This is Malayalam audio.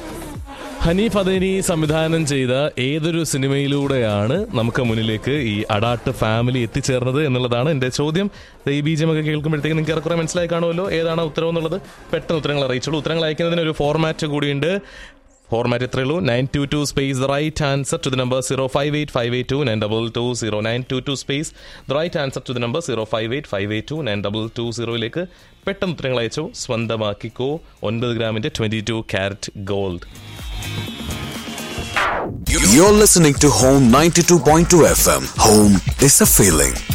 ഹനീഫ് അദേനി സംവിധാനം ചെയ്ത ഏതൊരു സിനിമയിലൂടെയാണ് നമുക്ക് മുന്നിലേക്ക് ഈ അഡാട്ട് ഫാമിലി എത്തിച്ചേർന്നത് എന്നുള്ളതാണ് എന്റെ ചോദ്യം ദേ ഈ ബീജമൊക്കെ കേൾക്കുമ്പോഴത്തേക്ക് നിങ്ങൾക്ക് ഏറെക്കുറെ മനസ്സിലായി കാണുമല്ലോ ഏതാണ് ഉത്തരം എന്നുള്ളത് പെട്ടെന്ന് ഉത്തരങ്ങൾ അറിയിച്ചോളൂ ഉത്തരങ്ങൾ അയക്കുന്നതിന് ഒരു ഫോർമാറ്റ് കൂടിയുണ്ട് ഫോർമാറ്റ് എത്രയേ ഉള്ളൂ nine two two space the right answer to the number zero five eight five eight two nine double two zero nine two two space the right answer to the number zero five eight five eight two nine double two സീറോയിലേക്ക് പെട്ടെന്ന് ഉത്തരങ്ങൾ അയച്ചോ സ്വന്തമാക്കിക്കോ ഒൻപത് ഗ്രാമിന്റെ twenty two carat gold You're listening to Home 92.2 FM. Home is a feeling.